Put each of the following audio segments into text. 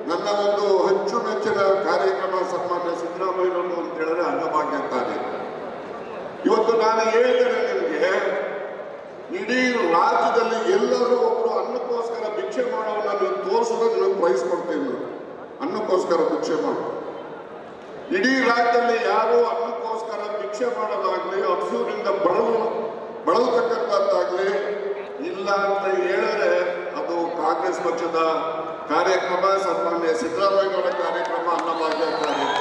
ನನ್ನ ಒಂದು ಅಚ್ಚುಮೆಚ್ಚಿನ ಕಾರ್ಯಕ್ರಮ ಸನ್ಮಾನ್ಯ ಸಿದ್ದರಾಮಯ್ಯನವರು ಅಂತ ಹೇಳಿದ್ರೆ ಅನ್ನಭಾಗ್ಯ ಅಂತಾನೆ ಇವತ್ತು ನಾನು ಹೇಳಿದ್ದೇನೆ ನಿಮಗೆ ಇಡೀ ರಾಜ್ಯದಲ್ಲಿ ಎಲ್ಲರೂ ಒಬ್ಬರು ಅನ್ನಕ್ಕೋಸ್ಕರ ಭಿಕ್ಷೆ ಮಾಡೋವನ್ನ ನೀವು ತೋರಿಸಿದ್ರೆ ನಿಮಗೆ ಪ್ರೈಸ್ ಕೊಡ್ತೀನಿ ನಾನು. ಅನ್ನಕ್ಕೋಸ್ಕರ ಭಿಕ್ಷೆ ಮಾಡು ಇಡೀ ರಾಜ್ಯದಲ್ಲಿ ಯಾರು ಅನ್ನಕ್ಕೋಸ್ಕರ ಭಿಕ್ಷೆ ಮಾಡೋದಾಗ್ಲಿ ಹಸುವಿನಿಂದ ಬಳಲು ಬಳಲ್ತಕ್ಕಂಥದ್ದಾಗ್ಲಿ ಇಲ್ಲ ಅಂತ ಹೇಳಿದ್ರೆ ಅದು ಕಾಂಗ್ರೆಸ್ ಪಕ್ಷದ ಕಾರ್ಯಕ್ರಮ ಸನ್ಮಾನ್ಯ ಸಿದ್ದರಾಮಯ್ಯನವರ ಕಾರ್ಯಕ್ರಮ ಅನ್ನಭಾಗ್ಯ ಕಾರ್ಯಕ್ರಮ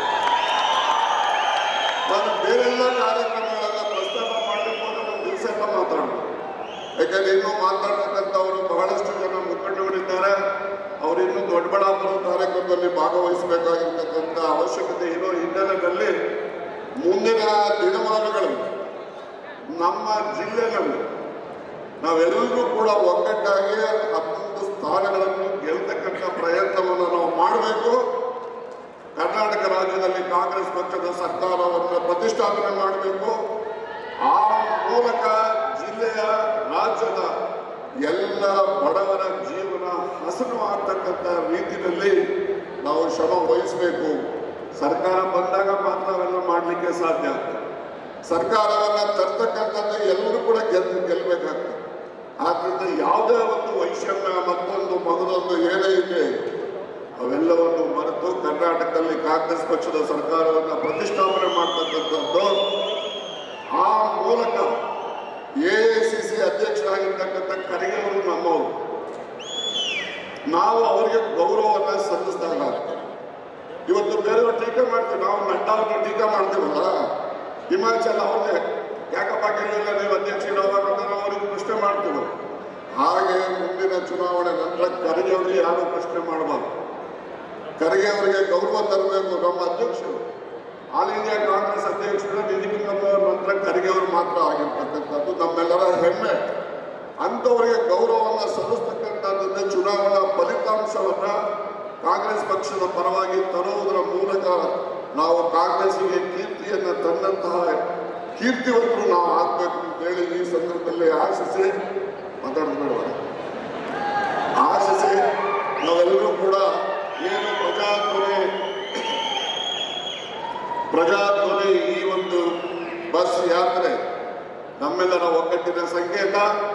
ನಾನು ಬೇರೆಲ್ಲ ಕಾರ್ಯಕ್ರಮಗಳನ್ನ ಪ್ರಸ್ತಾಪ ಮಾಡಲಿಕ್ಕೆ ಹೋದ್ರೆ ಒಂದು ದಿವಸ ಎಲ್ಲ ಮಾತಾಡೋದು ಯಾಕಂದ್ರೆ ಇನ್ನೂ ಮಾತಾಡ್ತಕ್ಕಂಥವರು ಬಹಳಷ್ಟು ಜನ ಮುಖಂಡಗಳಿದ್ದಾರೆ ಅವರು ಇನ್ನೂ ದೊಡ್ಡಬಳ್ಳಾಪುರ ಕಾರ್ಯಕ್ರಮದಲ್ಲಿ ಭಾಗವಹಿಸಬೇಕಾಗಿರ್ತಕ್ಕಂಥ ಅವಶ್ಯಕತೆ ಇರೋ ಹಿನ್ನೆಲೆಯಲ್ಲಿ ಮುಂದಿನ ದಿನಮಾನಗಳಲ್ಲಿ ನಮ್ಮ ಜಿಲ್ಲೆನಲ್ಲಿ ನಾವೆಲ್ಲರೂ ಕೂಡ ಒಗ್ಗಟ್ಟಾಗಿ ಹತ್ತೊಂದು ಸ್ಥಾನಗಳನ್ನು ಗೆಲ್ತಕ್ಕಂಥ ಪ್ರಯತ್ನವನ್ನು ನಾವು ಮಾಡಬೇಕು ಕರ್ನಾಟಕ ರಾಜ್ಯದಲ್ಲಿ ಕಾಂಗ್ರೆಸ್ ಪಕ್ಷದ ಸರ್ಕಾರವನ್ನು ಪ್ರತಿಷ್ಠಾಪನೆ ಮಾಡಬೇಕು ಆ ಮೂಲಕ ಜಿಲ್ಲೆಯ ರಾಜ್ಯದ ಎಲ್ಲ ಬಡವರ ಜೀವನ ಹಸನು ಆಗ್ತಕ್ಕಂಥ ರೀತಿಯಲ್ಲಿ ನಾವು ಶ್ರಮ ವಹಿಸಬೇಕು ಸರ್ಕಾರ ಬಂದಾಗ ಮಾತ್ರ ಅವೆಲ್ಲ ಮಾಡಲಿಕ್ಕೆ ಸಾಧ್ಯ ಸರ್ಕಾರವನ್ನ ತರ್ತಕ್ಕಂಥದ್ದು ಎಲ್ಲರೂ ಕೂಡ ಗೆಲ್ ಗೆಲ್ಲಬೇಕಾಗ್ತದೆ ಆದ್ರಿಂದ ಯಾವುದೇ ಒಂದು ವೈಷಮ್ಯ ಮತ್ತೊಂದು ಮಗದೊಂದು ಏನೇ ಇದೆ ಅವೆಲ್ಲವನ್ನು ಮರೆತು ಕರ್ನಾಟಕದಲ್ಲಿ ಕಾಂಗ್ರೆಸ್ ಪಕ್ಷದ ಸರ್ಕಾರವನ್ನು ಪ್ರತಿಷ್ಠಾಪನೆ ಮಾಡ್ತಕ್ಕಂಥದ್ದು ಆ ಮೂಲಕ ಎ ಸಿ ಸಿ ಅಧ್ಯಕ್ಷರಾಗಿರ್ತಕ್ಕಂಥ ಖರ್ಗೆಯವರು ನಮ್ಮವರು ನಾವು ಅವರಿಗೆ ಗೌರವವನ್ನು ಸಲ್ಲಿಸಿದಾಗ ಇವತ್ತು ಬೇರೆಯವರು ಟೀಕೆ ಮಾಡ್ತೀವಿ ನಾವು ನಡ್ಡಾ ಅವ್ರನ್ನ ಟೀಕೆ ಮಾಡ್ತೀವಲ್ಲ ಹಿಮಾಚಲ್ ಅವ್ರನ್ನೇ ಯಾಕಪ್ಪ ಕೇಳಿಲ್ಲ ನೀವು ಅಧ್ಯಕ್ಷರಾಗ ನಾವು ಅವರಿಗೆ ಪ್ರಶ್ನೆ ಮಾಡ್ತೀವಿ ಹಾಗೆ ಮುಂದಿನ ಚುನಾವಣೆ ನಂತರ ಖರ್ಗೆ ಅವರಿಗೆ ಯಾರು ಪ್ರಶ್ನೆ ಮಾಡಬಾರ್ದು ಖರ್ಗೆ ಅವರಿಗೆ ಗೌರವ ತರಬೇಕು ನಮ್ಮ ಅಧ್ಯಕ್ಷರು ಆಲ್ ಇಂಡಿಯಾ ಕಾಂಗ್ರೆಸ್ ಅಧ್ಯಕ್ಷರು ನಿಧಿಕಮ್ಮ ನಂತರ ಖರ್ಗೆ ಅವರು ಮಾತ್ರ ಆಗಿರ್ತಕ್ಕಂಥದ್ದು ನಮ್ಮೆಲ್ಲರ ಹೆಮ್ಮೆ ಅಂಥವರಿಗೆ ಗೌರವವನ್ನು ಸಲ್ಲಿಸ್ತಕ್ಕಂಥದ್ದನ್ನೇ ಚುನಾವಣಾ ಫಲಿತಾಂಶವನ್ನ ಕಾಂಗ್ರೆಸ್ ಪಕ್ಷದ ಪರವಾಗಿ ತರುವುದರ ಮೂಲಕ ನಾವು ಕಾಂಗ್ರೆಸ್ಸಿಗೆ ಕೀರ್ತಿಯನ್ನು ತಂದಂತಹ ಕೀರ್ತಿವಂತರು ನಾವು ಆಗಬೇಕು ಅಂತೇಳಿ ಈ ಸಂದರ್ಭದಲ್ಲಿ ಆಶಿಸಿ ಮಾತಾಡ್ಬೇಡ ಆಶಿಸಿ ನಾವೆಲ್ಲರೂ ಕೂಡ ಏನು ಪ್ರಜಾಧ್ವನಿ ಪ್ರಜಾಧ್ವನಿ ಈ ಒಂದು ಬಸ್ ಯಾತ್ರೆ ನಮ್ಮೆಲ್ಲರ ಒಗ್ಗಟ್ಟಿನ ಸಂಕೇತ